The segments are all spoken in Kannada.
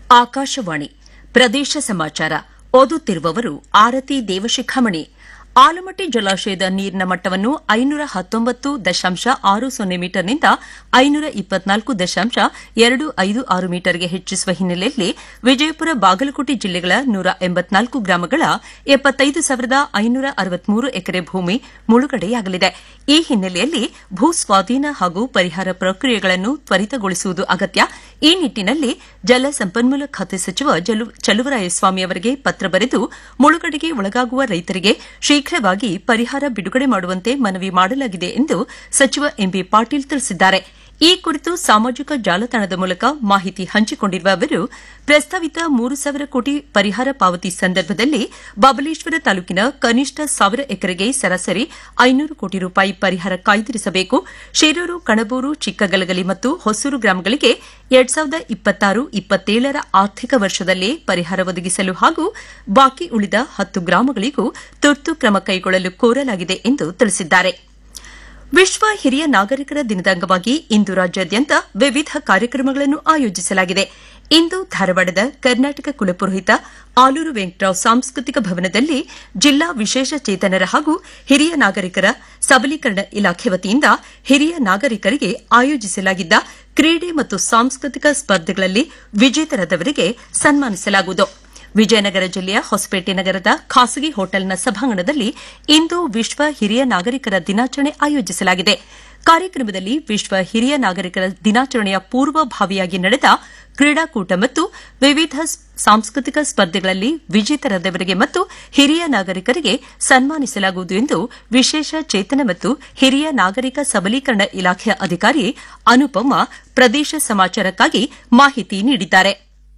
ಆಕಾಶವಾಣಿ ಪ್ರದೇಶ ಸಮಾಚಾರ ಓದುತ್ತಿರುವವರು ಆರತಿ ದೇವಶಿಖಾಮಣಿ ಆಲಮಟ್ಟಿ ಜಲಾಶಯದ ನೀರಿನ ಮಟ್ಟವನ್ನು ಐನೂರ ಹತ್ತೊಂಬತ್ತು ದಶಾಂಶ ಆರು ಸೊನ್ನೆ ಮೀಟರ್ನಿಂದ ಐನೂರ ಇಪ್ಪತ್ನಾಲ್ಕು ದಶಾಂಶ ಎರಡು ಐದು ಆರು ಮೀಟರ್ಗೆ ಹೆಚ್ಚಿಸುವ ಹಿನ್ನೆಲೆಯಲ್ಲಿ ವಿಜಯಪುರ ಬಾಗಲಕೋಟೆ ಜಿಲ್ಲೆಗಳ ನೂರ ಎಂಬತ್ನಾಲ್ಕು ಗ್ರಾಮಗಳ ಎಪ್ಪತ್ತೈದು ಸಾವಿರದ ಐನೂರ ಅರವತ್ಮೂರು ಎಕರೆ ಭೂಮಿ ಮುಳುಗಡೆಯಾಗಲಿದೆ ಈ ಹಿನ್ನೆಲೆಯಲ್ಲಿ ಭೂ ಸ್ವಾಧೀನ ಹಾಗೂ ಪರಿಹಾರ ಪ್ರಕ್ರಿಯೆಗಳನ್ನು ತ್ವರಿತಗೊಳಿಸುವುದು ಅಗತ್ಯ ಈ ನಿಟ್ಟಿನಲ್ಲಿ ಜಲ ಸಂಪನ್ಮೂಲ ಖಾತೆ ಸಚಿವ ಚಲುವರಾಯಸ್ವಾಮಿ ಅವರಿಗೆ ಪತ್ರ ಬರೆದು ಮುಳುಗಡೆಗೆ ಒಳಗಾಗುವ ರೈತರಿಗೆ ಶೀಘ್ರವಾಗಿ ಪರಿಹಾರ ಬಿಡುಗಡೆ ಮಾಡುವಂತೆ ಮನವಿ ಮಾಡಲಾಗಿದೆ ಎಂದು ಸಚಿವ ಎಂಬಿ ಪಾಟೀಲ್ ತಿಳಿಸಿದ್ದಾರೆ ಈ ಕುರಿತು ಸಾಮಾಜಿಕ ಜಾಲತಾಣದ ಮೂಲಕ ಮಾಹಿತಿ ಹಂಚಿಕೊಂಡಿರುವ ಅವರು ಪ್ರಸ್ತಾವಿತ ಮೂರು ಸಾವಿರ ಕೋಟಿ ಪರಿಹಾರ ಪಾವತಿ ಸಂದರ್ಭದಲ್ಲಿ ಬಬಲೇಶ್ವರ ತಾಲೂಕಿನ ಕನಿಷ್ಠ ಸಾವಿರ ಎಕರೆಗೆ ಸರಾಸರಿ ಐನೂರು ಕೋಟಿ ರೂಪಾಯಿ ಪರಿಹಾರ ಕಾಯ್ದಿರಿಸಬೇಕು ಶೀರೂರು ಕಣಬೂರು ಚಿಕ್ಕಗಲಗಲಿ ಮತ್ತು ಹೊಸೂರು ಗ್ರಾಮಗಳಿಗೆ ಎರಡ್ ಸಾವಿರದ ಇಪ್ಪತ್ತಾರು ಇಪ್ಪತ್ತೇಳರ ಆರ್ಥಿಕ ವರ್ಷದಲ್ಲೇ ಪರಿಹಾರ ಒದಗಿಸಲು ಹಾಗೂ ಬಾಕಿ ಉಳಿದ ಹತ್ತು ಗ್ರಾಮಗಳಿಗೂ ತುರ್ತು ಕ್ರಮ ಕೈಗೊಳ್ಳಲು ಕೋರಲಾಗಿದೆ ಎಂದು ತಿಳಿಸಿದ್ದಾರೆ ವಿಶ್ವ ಹಿರಿಯ ನಾಗರಿಕರ ದಿನದ ಅಂಗವಾಗಿ ಇಂದು ರಾಜ್ಯಾದ್ಯಂತ ವಿವಿಧ ಕಾರ್ಯಕ್ರಮಗಳನ್ನು ಆಯೋಜಿಸಲಾಗಿದೆ ಇಂದು ಧಾರವಾಡದ ಕರ್ನಾಟಕ ಕುಲಪುರೋಹಿತ ಆಲೂರು ವೆಂಕಟರಾವ್ ಸಾಂಸ್ಕೃತಿಕ ಭವನದಲ್ಲಿ ಜಿಲ್ಲಾ ವಿಶೇಷ ಚೇತನರ ಹಾಗೂ ಹಿರಿಯ ನಾಗರಿಕರ ಸಬಲೀಕರಣ ಇಲಾಖೆ ವತಿಯಿಂದ ಹಿರಿಯ ನಾಗರಿಕರಿಗೆ ಆಯೋಜಿಸಲಾಗಿದ್ದ ಕ್ರೀಡೆ ಮತ್ತು ಸಾಂಸ್ಕೃತಿಕ ಸ್ಪರ್ಧೆಗಳಲ್ಲಿ ವಿಜೇತರಾದವರಿಗೆ ಸನ್ಮಾನಿಸಲಾಗುವುದು ವಿಜಯನಗರ ಜಿಲ್ಲೆಯ ಹೊಸಪೇಟೆ ನಗರದ ಖಾಸಗಿ ಹೋಟೆಲ್ನ ಸಭಾಂಗಣದಲ್ಲಿ ಇಂದು ವಿಶ್ವ ಹಿರಿಯ ನಾಗರಿಕರ ದಿನಾಚರಣೆ ಆಯೋಜಿಸಲಾಗಿದೆ ಕಾರ್ಯಕ್ರಮದಲ್ಲಿ ವಿಶ್ವ ಹಿರಿಯ ನಾಗರಿಕರ ದಿನಾಚರಣೆಯ ಪೂರ್ವಭಾವಿಯಾಗಿ ನಡೆದ ಕ್ರೀಡಾಕೂಟ ಮತ್ತು ವಿವಿಧ ಸಾಂಸ್ಕೃತಿಕ ಸ್ಪರ್ಧೆಗಳಲ್ಲಿ ವಿಜೇತರಾದವರಿಗೆ ಮತ್ತು ಹಿರಿಯ ನಾಗರಿಕರಿಗೆ ಸನ್ಮಾನಿಸಲಾಗುವುದು ಎಂದು ವಿಶೇಷ ಚೇತನ ಮತ್ತು ಹಿರಿಯ ನಾಗರಿಕ ಸಬಲೀಕರಣ ಇಲಾಖೆಯ ಅಧಿಕಾರಿ ಅನುಪಮ ಪ್ರದೇಶ ಸಮಾಚಾರಕ್ಕಾಗಿ ಮಾಹಿತಿ ನೀಡಿದ್ದಾರೆ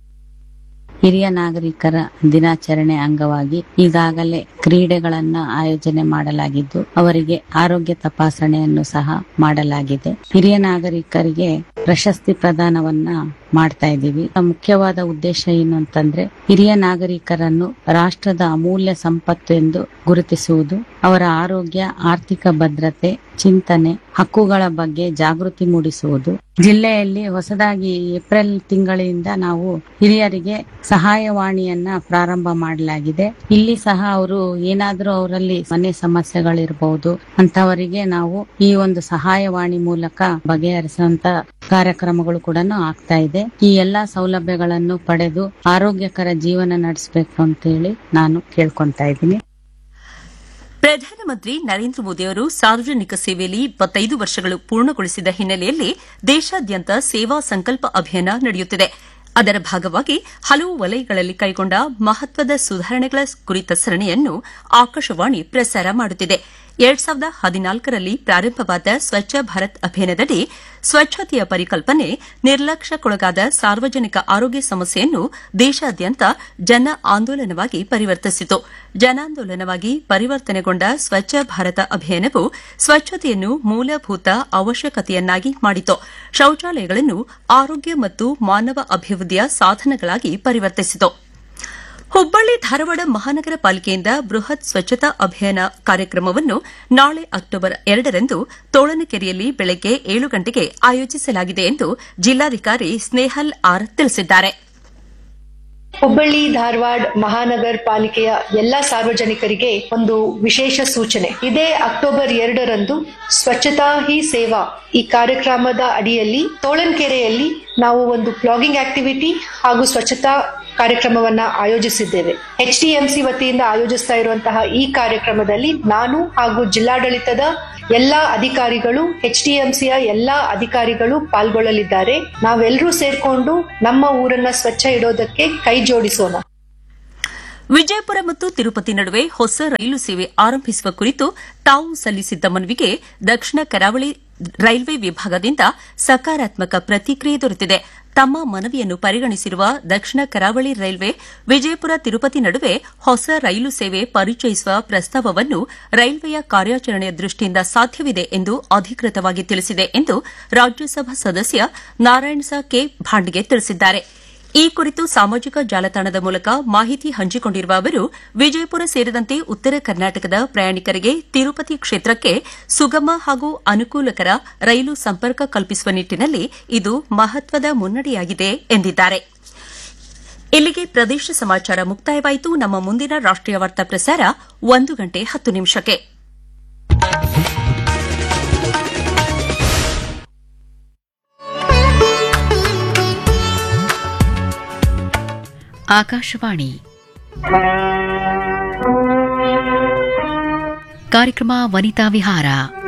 ಹಿರಿಯ ನಾಗರಿಕರ ದಿನಾಚರಣೆ ಅಂಗವಾಗಿ ಈಗಾಗಲೇ ಕ್ರೀಡೆಗಳನ್ನ ಆಯೋಜನೆ ಮಾಡಲಾಗಿದ್ದು ಅವರಿಗೆ ಆರೋಗ್ಯ ತಪಾಸಣೆಯನ್ನು ಸಹ ಮಾಡಲಾಗಿದೆ ಹಿರಿಯ ನಾಗರಿಕರಿಗೆ ಪ್ರಶಸ್ತಿ ಪ್ರದಾನವನ್ನ ಮಾಡ್ತಾ ಇದ್ದೀವಿ ಮುಖ್ಯವಾದ ಉದ್ದೇಶ ಏನು ಅಂತಂದ್ರೆ ಹಿರಿಯ ನಾಗರಿಕರನ್ನು ರಾಷ್ಟ್ರದ ಅಮೂಲ್ಯ ಸಂಪತ್ತು ಎಂದು ಗುರುತಿಸುವುದು ಅವರ ಆರೋಗ್ಯ ಆರ್ಥಿಕ ಭದ್ರತೆ ಚಿಂತನೆ ಹಕ್ಕುಗಳ ಬಗ್ಗೆ ಜಾಗೃತಿ ಮೂಡಿಸುವುದು ಜಿಲ್ಲೆಯಲ್ಲಿ ಹೊಸದಾಗಿ ಏಪ್ರಿಲ್ ತಿಂಗಳಿಂದ ನಾವು ಹಿರಿಯರಿಗೆ ಸಹಾಯವಾಣಿಯನ್ನ ಪ್ರಾರಂಭ ಮಾಡಲಾಗಿದೆ ಇಲ್ಲಿ ಸಹ ಅವರು ಏನಾದ್ರೂ ಅವರಲ್ಲಿ ಮನೆ ಸಮಸ್ಯೆಗಳಿರಬಹುದು ಅಂತವರಿಗೆ ನಾವು ಈ ಒಂದು ಸಹಾಯವಾಣಿ ಮೂಲಕ ಬಗೆಹರಿಸುವಂತ ಕಾರ್ಯಕ್ರಮಗಳು ಕೂಡ ಆಗ್ತಾ ಇದೆ ಈ ಎಲ್ಲಾ ಸೌಲಭ್ಯಗಳನ್ನು ಪಡೆದು ಆರೋಗ್ಯಕರ ಜೀವನ ನಡೆಸಬೇಕು ಅಂತ ಹೇಳಿ ನಾನು ಕೇಳ್ಕೊಂತಾ ಇದ್ದೀನಿ ಪ್ರಧಾನಮಂತ್ರಿ ನರೇಂದ್ರ ಮೋದಿ ಅವರು ಸಾರ್ವಜನಿಕ ಸೇವೆಯಲ್ಲಿ ಇಪ್ಪತ್ತೈದು ವರ್ಷಗಳು ಪೂರ್ಣಗೊಳಿಸಿದ ಹಿನ್ನೆಲೆಯಲ್ಲಿ ದೇಶಾದ್ಯಂತ ಸೇವಾ ಸಂಕಲ್ಪ ಅಭಿಯಾನ ನಡೆಯುತ್ತಿದೆ ಅದರ ಭಾಗವಾಗಿ ಹಲವು ವಲಯಗಳಲ್ಲಿ ಕೈಗೊಂಡ ಮಹತ್ವದ ಸುಧಾರಣೆಗಳ ಕುರಿತ ಸರಣಿಯನ್ನು ಆಕಾಶವಾಣಿ ಪ್ರಸಾರ ಮಾಡುತ್ತಿದೆ ಎರಡ್ ಸಾವಿರದ ಹದಿನಾಲ್ಕರಲ್ಲಿ ಪ್ರಾರಂಭವಾದ ಸ್ವಚ್ಛ ಭಾರತ್ ಅಭಿಯಾನದಡಿ ಸ್ವಚ್ಛತೆಯ ಪರಿಕಲ್ಪನೆ ನಿರ್ಲಕ್ಷ್ಯಕ್ಕೊಳಗಾದ ಸಾರ್ವಜನಿಕ ಆರೋಗ್ಯ ಸಮಸ್ಯೆಯನ್ನು ದೇಶಾದ್ಯಂತ ಜನ ಆಂದೋಲನವಾಗಿ ಪರಿವರ್ತಿಸಿತು ಜನಾಂದೋಲನವಾಗಿ ಪರಿವರ್ತನೆಗೊಂಡ ಸ್ವಚ್ಛ ಭಾರತ ಅಭಿಯಾನವು ಸ್ವಚ್ಛತೆಯನ್ನು ಮೂಲಭೂತ ಅವಶ್ಯಕತೆಯನ್ನಾಗಿ ಮಾಡಿತು ಶೌಚಾಲಯಗಳನ್ನು ಆರೋಗ್ಯ ಮತ್ತು ಮಾನವ ಅಭಿವೃದ್ಧಿಯ ಸಾಧನಗಳಾಗಿ ಪರಿವರ್ತಿಸಿತು ಹುಬ್ಬಳ್ಳಿ ಧಾರವಾಡ ಮಹಾನಗರ ಪಾಲಿಕೆಯಿಂದ ಬೃಹತ್ ಸ್ವಚ್ಛತಾ ಅಭಿಯಾನ ಕಾರ್ಯಕ್ರಮವನ್ನು ನಾಳೆ ಅಕ್ಟೋಬರ್ ಎರಡರಂದು ತೋಳನಕೆರೆಯಲ್ಲಿ ಬೆಳಗ್ಗೆ ಏಳು ಗಂಟೆಗೆ ಆಯೋಜಿಸಲಾಗಿದೆ ಎಂದು ಜಿಲ್ಲಾಧಿಕಾರಿ ಸ್ನೇಹಲ್ ಆರ್ ತಿಳಿಸಿದ್ದಾರೆ ಹುಬ್ಬಳ್ಳಿ ಧಾರವಾಡ ಮಹಾನಗರ ಪಾಲಿಕೆಯ ಎಲ್ಲಾ ಸಾರ್ವಜನಿಕರಿಗೆ ಒಂದು ವಿಶೇಷ ಸೂಚನೆ ಇದೇ ಅಕ್ಟೋಬರ್ ಎರಡರಂದು ಸ್ವಚ್ಛತಾ ಹಿ ಸೇವಾ ಈ ಕಾರ್ಯಕ್ರಮದ ಅಡಿಯಲ್ಲಿ ತೋಳನ್ಕೆರೆಯಲ್ಲಿ ನಾವು ಒಂದು ಪ್ಲಾಗಿಂಗ್ ಆಕ್ಟಿವಿಟಿ ಹಾಗೂ ಸ್ವಚ್ಛತಾ ಕಾರ್ಯಕ್ರಮವನ್ನ ಆಯೋಜಿಸಿದ್ದೇವೆ ಎಚ್ ಡಿ ಎಂ ಸಿ ವತಿಯಿಂದ ಆಯೋಜಿಸ್ತಾ ಇರುವಂತಹ ಈ ಕಾರ್ಯಕ್ರಮದಲ್ಲಿ ನಾನು ಹಾಗೂ ಜಿಲ್ಲಾಡಳಿತದ ಎಲ್ಲಾ ಅಧಿಕಾರಿಗಳು ಎಚ್ ಡಿ ಎಂ ಸಿಯ ಎಲ್ಲಾ ಅಧಿಕಾರಿಗಳು ಪಾಲ್ಗೊಳ್ಳಲಿದ್ದಾರೆ ನಾವೆಲ್ಲರೂ ಸೇರ್ಕೊಂಡು ನಮ್ಮ ಊರನ್ನ ಸ್ವಚ್ಛ ಇಡೋದಕ್ಕೆ ಕೈ ಜೋಡಿಸೋಣ ವಿಜಯಪುರ ಮತ್ತು ತಿರುಪತಿ ನಡುವೆ ಹೊಸ ರೈಲು ಸೇವೆ ಆರಂಭಿಸುವ ಕುರಿತು ತಾವು ಸಲ್ಲಿಸಿದ್ದ ಮನವಿಗೆ ದಕ್ಷಿಣ ಕರಾವಳಿ ರೈಲ್ವೆ ವಿಭಾಗದಿಂದ ಸಕಾರಾತ್ಮಕ ಪ್ರತಿಕ್ರಿಯೆ ದೊರೆತಿದೆ ತಮ್ಮ ಮನವಿಯನ್ನು ಪರಿಗಣಿಸಿರುವ ದಕ್ಷಿಣ ಕರಾವಳಿ ರೈಲ್ವೆ ವಿಜಯಪುರ ತಿರುಪತಿ ನಡುವೆ ಹೊಸ ರೈಲು ಸೇವೆ ಪರಿಚಯಿಸುವ ಪ್ರಸ್ತಾವವನ್ನು ರೈಲ್ವೆಯ ಕಾರ್ಯಾಚರಣೆಯ ದೃಷ್ಟಿಯಿಂದ ಸಾಧ್ಯವಿದೆ ಎಂದು ಅಧಿಕೃತವಾಗಿ ತಿಳಿಸಿದೆ ಎಂದು ರಾಜ್ಯಸಭಾ ಸದಸ್ಯ ನಾರಾಯಣಸ ಕೆ ಭಾಂಡ್ಗೆ ತಿಳಿಸಿದ್ದಾರೆ ಈ ಕುರಿತು ಸಾಮಾಜಿಕ ಜಾಲತಾಣದ ಮೂಲಕ ಮಾಹಿತಿ ಹಂಚಿಕೊಂಡಿರುವ ಅವರು ವಿಜಯಪುರ ಸೇರಿದಂತೆ ಉತ್ತರ ಕರ್ನಾಟಕದ ಪ್ರಯಾಣಿಕರಿಗೆ ತಿರುಪತಿ ಕ್ಷೇತ್ರಕ್ಕೆ ಸುಗಮ ಹಾಗೂ ಅನುಕೂಲಕರ ರೈಲು ಸಂಪರ್ಕ ಕಲ್ಪಿಸುವ ನಿಟ್ಟಿನಲ್ಲಿ ಇದು ಮಹತ್ವದ ಮುನ್ನಡೆಯಾಗಿದೆ ಎಂದಿದ್ದಾರೆ ಇಲ್ಲಿಗೆ ಪ್ರದೇಶ ಸಮಾಚಾರ ಮುಕ್ತಾಯವಾಯಿತು ನಮ್ಮ ಮುಂದಿನ ರಾಷ್ಟೀಯ ವಾರ್ತಾ ಪ್ರಸಾರ ಒಂದು ಗಂಟೆ ಹತ್ತು ನಿಮಿಷಕ್ಕೆ ಆಕಾಶವಾಣಿ ಕಾರ್ಯಕ್ರಮ ವನಿತಾ ವಿಹಾರ